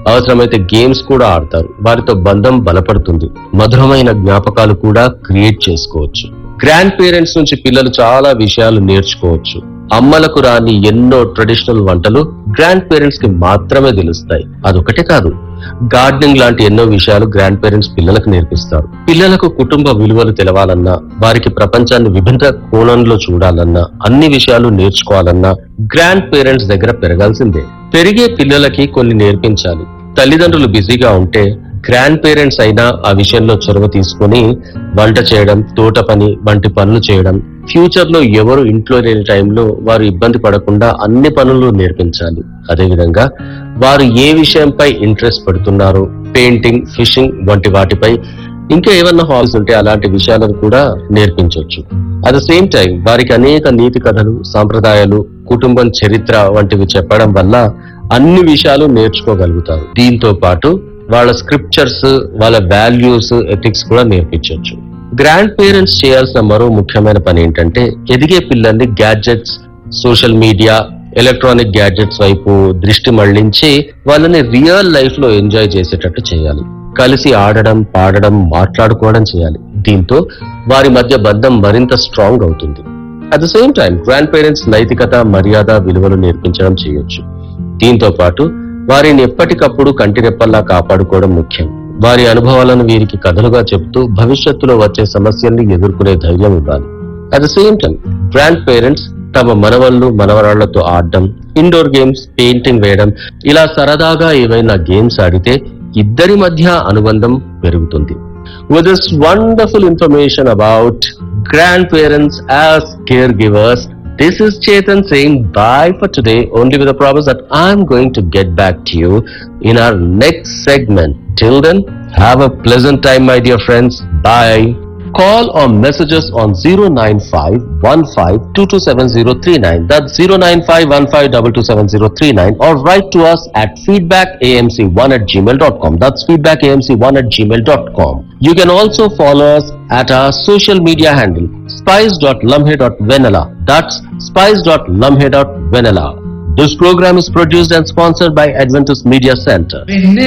అవసరమైతే గేమ్స్ కూడా ఆడతారు వారితో బంధం బలపడుతుంది మధురమైన జ్ఞాపకాలు కూడా క్రియేట్ చేసుకోవచ్చు గ్రాండ్ పేరెంట్స్ నుంచి పిల్లలు చాలా విషయాలు నేర్చుకోవచ్చు అమ్మలకు రాని ఎన్నో ట్రెడిషనల్ వంటలు గ్రాండ్ పేరెంట్స్ కి మాత్రమే తెలుస్తాయి అదొకటే కాదు గార్డెనింగ్ లాంటి ఎన్నో విషయాలు గ్రాండ్ పేరెంట్స్ పిల్లలకు నేర్పిస్తారు పిల్లలకు కుటుంబ విలువలు తెలవాలన్నా వారికి ప్రపంచాన్ని విభిన్న కోణంలో చూడాలన్నా అన్ని విషయాలు నేర్చుకోవాలన్నా గ్రాండ్ పేరెంట్స్ దగ్గర పెరగాల్సిందే పెరిగే పిల్లలకి కొన్ని నేర్పించాలి తల్లిదండ్రులు బిజీగా ఉంటే గ్రాండ్ పేరెంట్స్ అయినా ఆ విషయంలో చొరవ తీసుకొని వంట చేయడం తోట పని వంటి పనులు చేయడం ఫ్యూచర్ లో ఎవరు ఇంట్లో లేని టైంలో వారు ఇబ్బంది పడకుండా అన్ని పనులు నేర్పించాలి అదేవిధంగా వారు ఏ విషయంపై ఇంట్రెస్ట్ పడుతున్నారో పెయింటింగ్ ఫిషింగ్ వంటి వాటిపై ఇంకా ఏమన్నా హాల్స్ ఉంటే అలాంటి విషయాలను కూడా నేర్పించవచ్చు అట్ ద సేమ్ టైం వారికి అనేక నీతి కథలు సాంప్రదాయాలు కుటుంబం చరిత్ర వంటివి చెప్పడం వల్ల అన్ని విషయాలు నేర్చుకోగలుగుతారు దీంతో పాటు వాళ్ళ స్క్రిప్చర్స్ వాళ్ళ వాల్యూస్ ఎథిక్స్ కూడా నేర్పించవచ్చు గ్రాండ్ పేరెంట్స్ చేయాల్సిన మరో ముఖ్యమైన పని ఏంటంటే ఎదిగే పిల్లల్ని gadgets social media electronic gadgets వైపు దృష్టి మళ్లించి వాళ్ళని రియల్ లైఫ్ లో ఎంజాయ్ చేసేటట్టు చేయాలి కలిసి ఆడడం పాడడం మాట్లాడుకోవడం చేయాలి దీంతో వారి మధ్య బంధం మరింత స్ట్రాంగ్ అవుతుంది at the same time grandparents నైతికత మర్యాద విలువలు నేర్పించడం చేయొచ్చు దీంతో పాటు వారిని ఎప్పటికప్పుడు కంటిరెప్పల్లా కాపాడుకోవడం ముఖ్యం వారి అనుభవాలను వీరికి కథలుగా చెబుతూ భవిష్యత్తులో వచ్చే సమస్యల్ని ఎదుర్కొనే ధైర్యం ఇవ్వాలి at the same time grandparents తమ మనవళ్ళు మనవరాళ్లతో ఆడడం ఇండోర్ గేమ్స్ పెయింటింగ్ వేయడం ఇలా సరదాగా ఏవైనా గేమ్స్ ఆడితే ఇద్దరి మధ్య అనుబంధం పెరుగుతుంది with this wonderful information about grandparents as caregivers. This is Chetan saying bye for today, only with a promise that I'm going to get back to you in our next segment. Till then, have a pleasant time, my dear friends. Bye. Call or message us on 09515227039. That's 09515227039 or write to us at feedbackamc1 at gmail.com. That's feedbackamc1 at gmail.com. You can also follow us at our social media handle spice.lumhe.vanilla. That's spice.lumhe.vanilla. This program is produced and sponsored by Adventist Media Center. Vennela